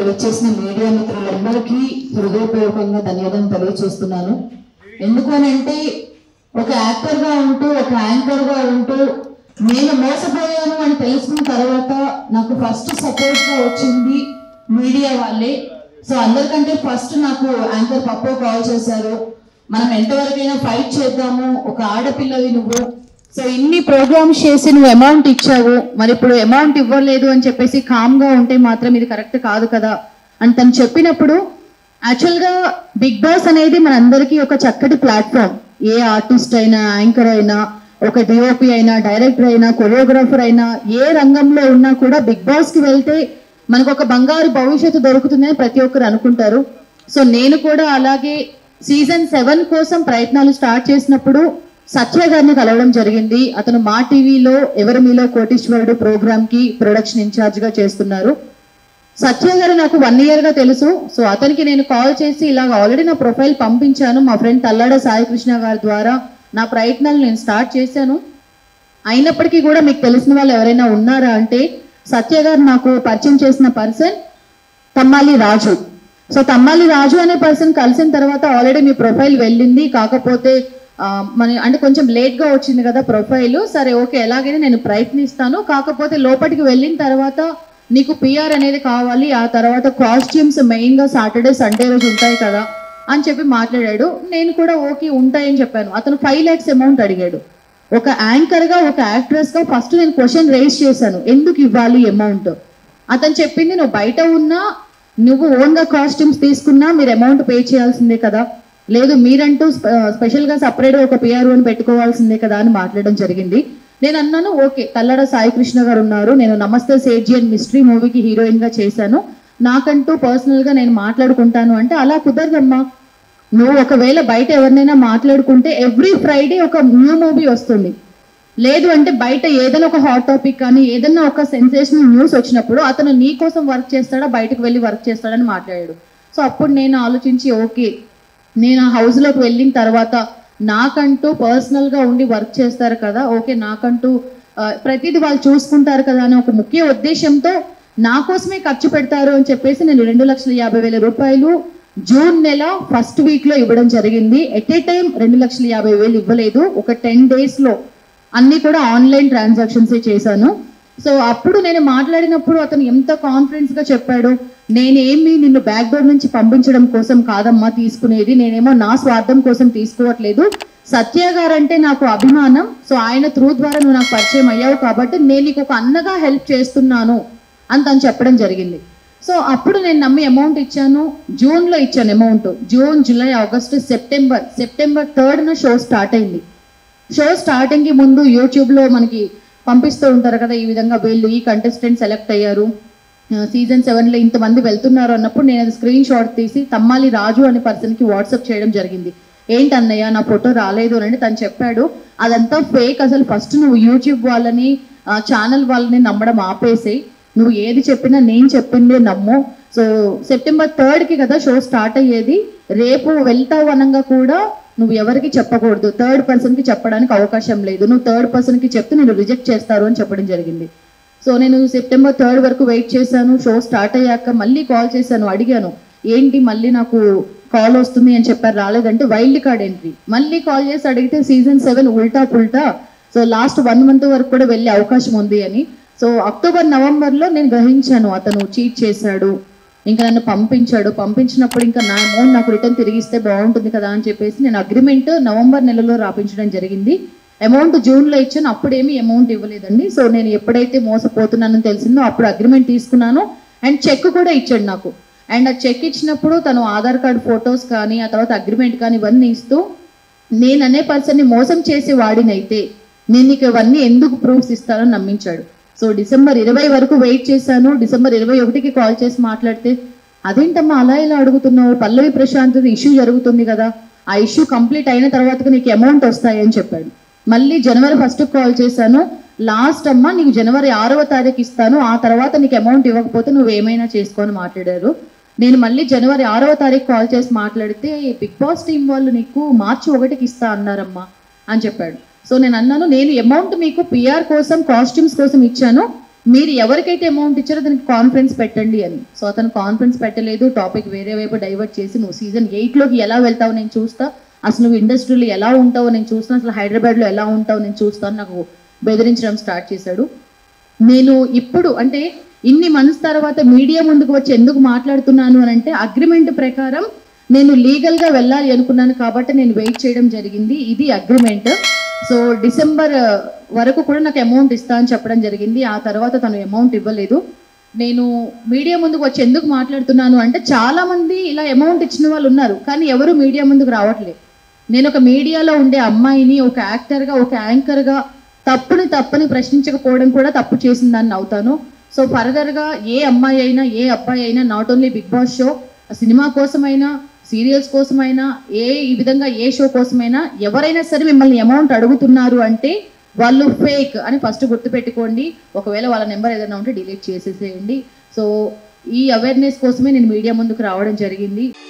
వచ్చేసిన మీడియా మిత్రులందరికీ హృదయపూర్వకంగా ధన్యవాదం తెలియజేస్తున్నాను ఎందుకు అని అంటే ఒక యాక్టర్ గా ఉంటూ ఒక యాంకర్ గా ఉంటూ నేను మోసపోయాను అని తెలుసుకున్న తర్వాత నాకు ఫస్ట్ సపోర్ట్ గా వచ్చింది మీడియా వాళ్ళే సో అందరికంటే ఫస్ట్ నాకు యాంకర్ పప్పు కాల్ చేశారు మనం ఎంతవరకైనా ఫైట్ చేద్దాము ఒక ఆడపిల్లవి నువ్వు సో ఇన్ని ప్రోగ్రామ్స్ చేసి నువ్వు అమౌంట్ ఇచ్చావు మరి ఇప్పుడు అమౌంట్ ఇవ్వలేదు అని చెప్పేసి కామ్ గా ఉంటే మాత్రం ఇది కరెక్ట్ కాదు కదా అని తను చెప్పినప్పుడు యాక్చువల్ గా బిగ్ బాస్ అనేది మనందరికీ ఒక చక్కటి ప్లాట్ఫామ్ ఏ ఆర్టిస్ట్ అయినా యాంకర్ అయినా ఒక డిఓపి అయినా డైరెక్టర్ అయినా కొరియోగ్రాఫర్ అయినా ఏ రంగంలో ఉన్నా కూడా బిగ్ బాస్ కి వెళ్తే మనకు ఒక బంగారు భవిష్యత్తు దొరుకుతుందని ప్రతి ఒక్కరు అనుకుంటారు సో నేను కూడా అలాగే సీజన్ సెవెన్ కోసం ప్రయత్నాలు స్టార్ట్ చేసినప్పుడు సత్య గారిని కలవడం జరిగింది అతను మా టీవీలో ఎవరు మీలో కోటీశ్వరుడు ప్రోగ్రామ్ కి ప్రొడక్షన్ ఇన్ఛార్జ్ గా చేస్తున్నారు సత్య గారు నాకు వన్ ఇయర్ గా తెలుసు సో అతనికి నేను కాల్ చేసి ఇలాగ ఆల్రెడీ నా ప్రొఫైల్ పంపించాను మా ఫ్రెండ్ తల్లాడ సాయి కృష్ణ గారి ద్వారా నా ప్రయత్నాలు నేను స్టార్ట్ చేశాను అయినప్పటికీ కూడా మీకు తెలిసిన వాళ్ళు ఎవరైనా ఉన్నారా అంటే సత్య గారు నాకు పరిచయం చేసిన పర్సన్ తమ్మాలి రాజు సో తమ్మాలి రాజు అనే పర్సన్ కలిసిన తర్వాత ఆల్రెడీ మీ ప్రొఫైల్ వెళ్ళింది కాకపోతే ఆ, మన అంటే కొంచెం లేట్ గా వచ్చింది కదా ప్రొఫైల్ సరే ఓకే ఎలాగైనా నేను ప్రయత్నిస్తాను కాకపోతే లోపలికి వెళ్ళిన తర్వాత నీకు పిఆర్ అనేది కావాలి ఆ తర్వాత కాస్ట్యూమ్స్ మెయిన్ గా సాటర్డే సండే రోజు ఉంటాయి కదా అని చెప్పి మాట్లాడాడు నేను కూడా ఓకే ఉంటాయని చెప్పాను అతను ఫైవ్ ల్యాక్స్ అమౌంట్ అడిగాడు ఒక యాంకర్ గా ఒక యాక్ట్రెస్ గా ఫస్ట్ నేను క్వశ్చన్ రేస్ చేశాను ఎందుకు ఇవ్వాలి అమౌంట్ అతను చెప్పింది నువ్వు బయట ఉన్నా నువ్వు ఓన్ గా కాస్ట్యూమ్స్ తీసుకున్నా మీరు అమౌంట్ పే చేయాల్సిందే కదా లేదు మీరంటూ స్పె- స్పెషల్ గా సపరేట్ ఒక పిఆర్ అని పెట్టుకోవాల్సిందే కదా అని మాట్లాడడం జరిగింది నేను అన్నాను ఓకే కల్లడ సాయి కృష్ణ గారు ఉన్నారు నేను నమస్తే సేజీ అండ్ మిస్టరీ మూవీకి హీరోయిన్ గా చేశాను నాకంటూ పర్సనల్ గా నేను మాట్లాడుకుంటాను అంటే అలా కుదరదమ్మా నువ్వు ఒకవేళ బయట ఎవరినైనా మాట్లాడుకుంటే ఎవ్రీ ఫ్రైడే ఒక న్యూ మూవీ వస్తుంది లేదు అంటే బయట ఏదైనా ఒక హాట్ టాపిక్ కానీ ఏదైనా ఒక సెన్సేషనల్ న్యూస్ వచ్చినప్పుడు అతను నీ కోసం వర్క్ చేస్తాడా బయటకు వెళ్ళి వర్క్ చేస్తాడని మాట్లాడాడు సో అప్పుడు నేను ఆలోచించి ఓకే నేను ఆ హౌస్లోకి వెళ్ళిన తర్వాత నాకంటూ పర్సనల్గా ఉండి వర్క్ చేస్తారు కదా ఓకే నాకంటూ ఆ, ప్రతిదీ వాళ్ళు చూసుకుంటారు కదా అనే ఒక ముఖ్య ఉద్దేశంతో నా కోసమే ఖర్చు పెడతారు అని చెప్పేసి నేను రెండు లక్షల యాభై వేల రూపాయలు జూన్ నెల ఫస్ట్ వీక్ లో ఇవ్వడం జరిగింది ఎట్ ఏ టైం రెండు లక్షల యాభై వేలు ఇవ్వలేదు ఒక టెన్ డేస్ లో అన్ని కూడా ఆన్లైన్ ట్రాన్సాక్షన్స్ చేశాను సో అప్పుడు నేను మాట్లాడినప్పుడు అతను ఎంత కాన్ఫిడెన్స్ గా చెప్పాడు నేనేమి నిన్ను బ్యాక్ డోర్ నుంచి పంపించడం కోసం కాదమ్మా తీసుకునేది నేనేమో నా స్వార్థం కోసం తీసుకోవట్లేదు సత్య గారంటే నాకు అభిమానం సో ఆయన త్రూ ద్వారా నువ్వు నాకు పరిచయం అయ్యావు కాబట్టి నేను నీకు ఒక అన్నగా హెల్ప్ చేస్తున్నాను అని తను చెప్పడం జరిగింది సో అప్పుడు నేను నమ్మి అమౌంట్ ఇచ్చాను జూన్లో ఇచ్చాను amount June July August September September థర్డ్న షో స్టార్ట్ అయింది షో స్టార్టింగ్ కి ముందు యూట్యూబ్ లో మనకి పంపిస్తూ ఉంటారు కదా ఈ విధంగా వీళ్ళు ఈ కంటెస్టెంట్ సెలెక్ట్ అయ్యారు సీజన్ సెవెన్ లో ఇంతమంది వెళ్తున్నారు అన్నప్పుడు నేను అది స్క్రీన్ షాట్ తీసి తమ్మాలి రాజు అనే పర్సన్ కి వాట్సాప్ చేయడం జరిగింది ఏంటి అన్నయ్య నా ఫోటో రాలేదు అని అంటే తను చెప్పాడు అదంతా ఫేక్ అసలు ఫస్ట్ నువ్వు యూట్యూబ్ వాళ్ళని ఛానల్ వాళ్ళని నమ్మడం ఆపేసి నువ్వు ఏది చెప్పినా నేను చెప్పిందే నమ్ము సో సెప్టెంబర్ థర్డ్ కి కదా షో స్టార్ట్ అయ్యేది రేపు వెళ్తావు అనగా కూడా నువ్వు ఎవరికి చెప్పకూడదు థర్డ్ పర్సన్ కి చెప్పడానికి అవకాశం లేదు నువ్వు థర్డ్ పర్సన్ కి చెప్తే నేను రిజెక్ట్ చేస్తారు అని చెప్పడం జరిగింది సో నేను సెప్టెంబర్ థర్డ్ వరకు వెయిట్ చేశాను షో స్టార్ట్ అయ్యాక మళ్ళీ కాల్ చేశాను అడిగాను ఏంటి మళ్ళీ నాకు కాల్ వస్తుంది అని చెప్పారు రాలేదంటే వైల్డ్ కార్డ్ ఎంట్రీ మళ్ళీ కాల్ చేసి అడిగితే season seven Ulta Pulta so last one month వరకు కూడా వెళ్ళే అవకాశం ఉంది అని సో అక్టోబర్ నవంబర్లో నేను గ్రహించాను అతను చీట్ చేశాడు ఇంకా నన్ను పంపించాడు పంపించినప్పుడు ఇంకా నా అమౌంట్ నాకు రిటర్న్ తిరిగిస్తే బాగుంటుంది కదా అని చెప్పేసి నేను అగ్రిమెంట్ నవంబర్ నెలలో రాపించడం జరిగింది అమౌంట్ జూన్లో ఇచ్చాను అప్పుడేమీ అమౌంట్ ఇవ్వలేదండి సో నేను ఎప్పుడైతే మోసపోతున్నానని తెలిసిందో అప్పుడు అగ్రిమెంట్ తీసుకున్నాను అండ్ చెక్ కూడా ఇచ్చాడు నాకు అండ్ ఆ చెక్ ఇచ్చినప్పుడు తను ఆధార్ కార్డ్ ఫొటోస్ కానీ ఆ తర్వాత అగ్రిమెంట్ కానీ ఇవన్నీ ఇస్తూ నేను అనే పర్సన్ని మోసం చేసి వాడినైతే నేను నీకు ఇవన్నీ ఎందుకు ప్రూఫ్స్ ఇస్తానని నమ్మించాడు సో డిసెంబర్ ఇరవై వరకు వెయిట్ చేశాను డిసెంబర్ ఇరవై ఒకటికి కాల్ చేసి మాట్లాడితే అదేంటమ్మా అలా ఇలా అడుగుతున్నావు పల్లవి ప్రశాంత్ ఇష్యూ జరుగుతుంది కదా ఆ ఇష్యూ కంప్లీట్ అయిన తర్వాత నీకు అమౌంట్ వస్తాయి అని చెప్పాడు మళ్ళీ జనవరి ఫస్ట్ కాల్ చేశాను లాస్ట్ అమ్మ నీకు జనవరి ఆరవ తారీఖు ఇస్తాను ఆ తర్వాత నీకు అమౌంట్ ఇవ్వకపోతే నువ్వు ఏమైనా చేసుకొని మాట్లాడారు నేను మళ్ళీ జనవరి ఆరవ తారీఖు కాల్ చేసి మాట్లాడితే బిగ్ బాస్ టీం వాళ్ళు నీకు మార్చి ఒకటికి ఇస్తా అన్నారమ్మా అని చెప్పాడు సో నేను అన్నాను నేను అమౌంట్ మీకు పిఆర్ కోసం కాస్ట్యూమ్స్ కోసం ఇచ్చాను మీరు ఎవరికైతే అమౌంట్ ఇచ్చారో దానికి కాన్ఫరెన్స్ పెట్టండి అని సో అతను కాన్ఫరెన్స్ పెట్టలేదు టాపిక్ వేరే వైపు డైవర్ట్ చేసి నువ్వు సీజన్ ఎయిట్లోకి ఎలా వెళ్తావు నేను చూస్తా అసలు నువ్వు ఇండస్ట్రీలో ఎలా ఉంటావో నేను చూస్తాను అసలు హైదరాబాద్లో ఎలా ఉంటావో నేను చూస్తాను నాకు బెదిరించడం స్టార్ట్ చేశాడు నేను ఇప్పుడు అంటే ఇన్ని మంత్స్ తర్వాత మీడియా ముందుకు వచ్చి ఎందుకు మాట్లాడుతున్నాను అని అంటే అగ్రిమెంట్ ప్రకారం నేను లీగల్గా వెళ్ళాలి అనుకున్నాను కాబట్టి నేను వెయిట్ చేయడం జరిగింది ఇది అగ్రిమెంట్ సో డిసెంబర్ ఆ, వరకు కూడా నాకు అమౌంట్ ఇస్తా అని చెప్పడం జరిగింది ఆ తర్వాత తను అమౌంట్ ఇవ్వలేదు నేను మీడియా ముందుకు వచ్చి ఎందుకు మాట్లాడుతున్నాను అంటే చాలా మంది ఇలా అమౌంట్ ఇచ్చిన వాళ్ళు ఉన్నారు కానీ ఎవరు మీడియా ముందుకు రావట్లేదు నేను ఒక మీడియాలో ఉండే అమ్మాయిని ఒక యాక్టర్గా ఒక యాంకర్గా తప్పుని తప్పని ప్రశ్నించకపోవడం కూడా తప్పు చేసిన దాన్ని అవుతాను సో ఫర్దర్గా ఏ అమ్మాయి అయినా ఏ అబ్బాయి అయినా not only Bigg Boss show cinema కోసమైనా సీరియల్స్ కోసమైనా ఏ ఈ విధంగా ఏ షో కోసమైనా ఎవరైనా సరే మిమ్మల్ని అమౌంట్ అడుగుతున్నారు అంటే వాళ్ళు ఫేక్ అని ఫస్ట్ గుర్తుపెట్టుకోండి ఒకవేళ వాళ్ళ నెంబర్ ఏదైనా ఉంటే డిలీట్ చేసేసేయండి సో ఈ అవేర్నెస్ కోసమే నేను మీడియా ముందుకు రావడం జరిగింది